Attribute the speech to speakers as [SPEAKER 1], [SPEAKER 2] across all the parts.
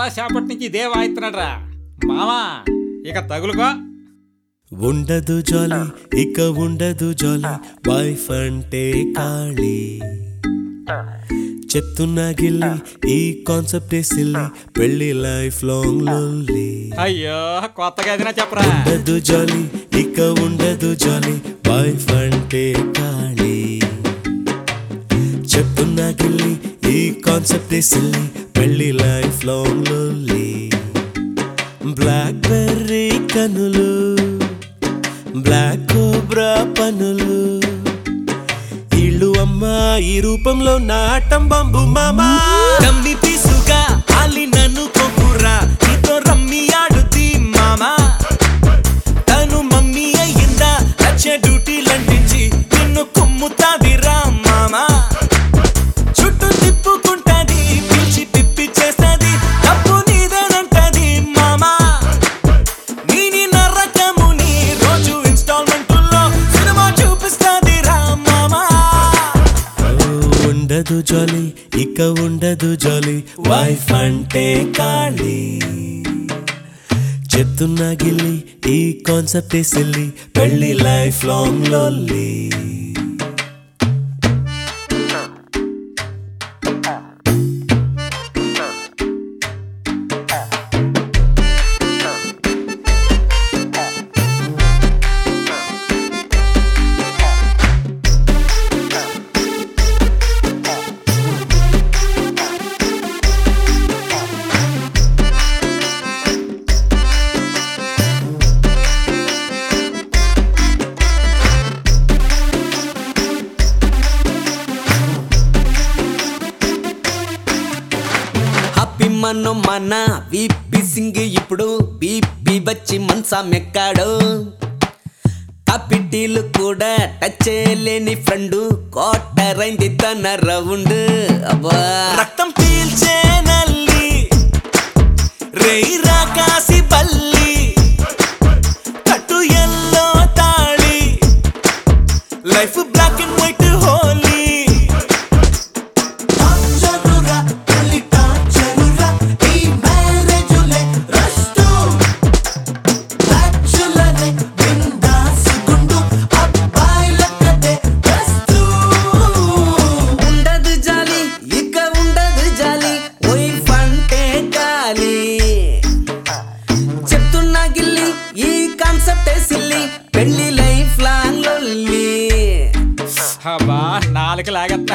[SPEAKER 1] చాలా సేపటి నుంచి ఇదే వాయిస్తున్నాడు రా మామా ఇక తగులుకో
[SPEAKER 2] ఉండదు జాలి ఇక ఉండదు జాలి వైఫ్ అంటే ఖాళీ చెప్తున్నా గిల్లి ఈ కాన్సెప్ట్ సిల్లి పెళ్లి లైఫ్ లాంగ్ లొల్లి
[SPEAKER 1] అయ్యో కొత్తగా ఏదైనా చెప్పరా
[SPEAKER 2] ఉండదు జాలి ఇక ఉండదు జాలి వైఫ్ అంటే ఖాళీ చెప్తున్నా గిల్లి ఈ కాన్సెప్ట్ సిల్లి పెళ్లి లైఫ్ లాంగ్ లొల్లి బ్లాక్ బెర్రీ కనులు బ్లాక్ కోబ్రా పనులు ఇళ్ళు అమ్మా ఈ రూపంలో నాటం బంబు మామా కమ్మి పీసుగా అలి నన్ను కొప్పురా నీతో రమ్మి ఆడుతీ మామా తను మమ్మీ అయ్యిందా వచ్చే డ్యూటీలంటించి నిన్ను కుమ్ముతాదిరా మామా చుట్టూ తిప్పుకుంటాది పిలిచి పిప్పి చేస్తాది తప్పు నీదేనంటది మామా నీని నరకముని రోజు ఇన్స్టాల్మెంటుల్లో సినిమా చూపిస్తాది రా మామా ఉండదు జాలి ఇక ఉండదు జాలి వైఫ్ అంటే ఖాళీ చెప్తున్నా గిల్లి ఈ కాన్సెప్ట్ సిల్లి పెళ్లి లైఫ్ లాంగ్ లొల్లి
[SPEAKER 3] హ్యాపీ మన్నో మన విపి సింగ్ ఇప్పుడు బీపీ వచ్చి మనసా మెక్కాడు కాపిటీలు కూడా టచ్ చేయలేని ఫ్రెండ్ కోటరైంది తన రౌండ్ అబ్బా
[SPEAKER 2] రక్తం పీల్చే నల్లి రేయి రాకాసి బల్లి కట్టు ఎల్లో తాళి life black and white Holi
[SPEAKER 3] ఉండదు జాలి ఇక ఉండదు జాలి వైఫ్ అంటే గాలి చెప్తున్నా గిల్లి ఈ కాన్సెప్ట్ సిల్లి పెళ్లి లైఫ్ లాంగ్ లొల్లి
[SPEAKER 1] అబ్బా నాలుగు లాగత్తా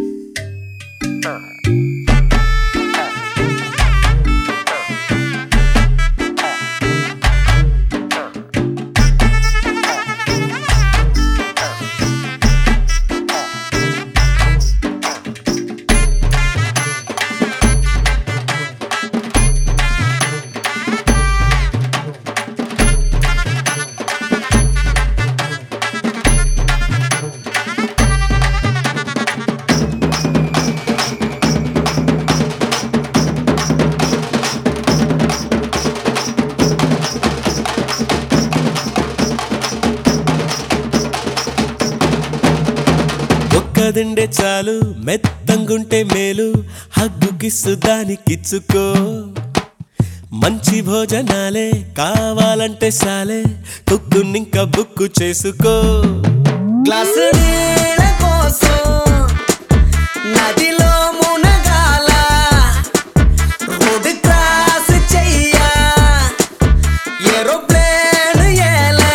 [SPEAKER 2] ఒక్కదిండే చాలు మెత్తంగుంటే మేలు హగ్గు కిస్సు దానికిచ్చుకో మంచి భోజనాలే కావాలంటే సాలే కుక్కునింక బుక్కు చేసుకో
[SPEAKER 3] గ్లాసు నీళ్ళ కోసం నదిలో మునగాల రోడ్ క్రాస్ చెయ్యా ఏరోప్లేన్ ఎలా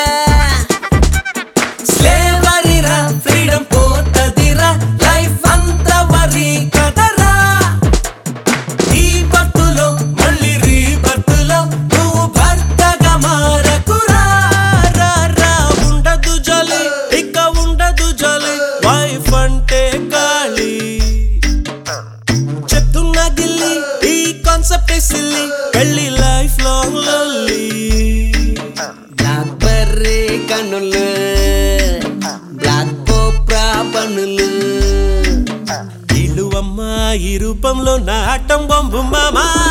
[SPEAKER 2] స్లేవరీరా ఫ్రీడమ్ పోతదిరా లైఫ్ అంతా వరి కదరా ఈ బతులో మళ్ళీ రీ బతులో నువ్వు భర్తగా మారకురా రా రా ఉండదు జాలి ఇక ఉండదు జాలి వైఫ్ అంటే గాలి చెప్తున్నా గిల్లి ఈ కాన్సెప్ట్ సిల్లి పెళ్లి లైఫ్ లాంగ్ లొల్లి
[SPEAKER 3] బ్లాక్ బర్రీ కనులు బ్లాక్ కోప్రా పనులు
[SPEAKER 2] ఇల్లు అమ్మా ఈ రూపంలో నాటం బొంబు మామా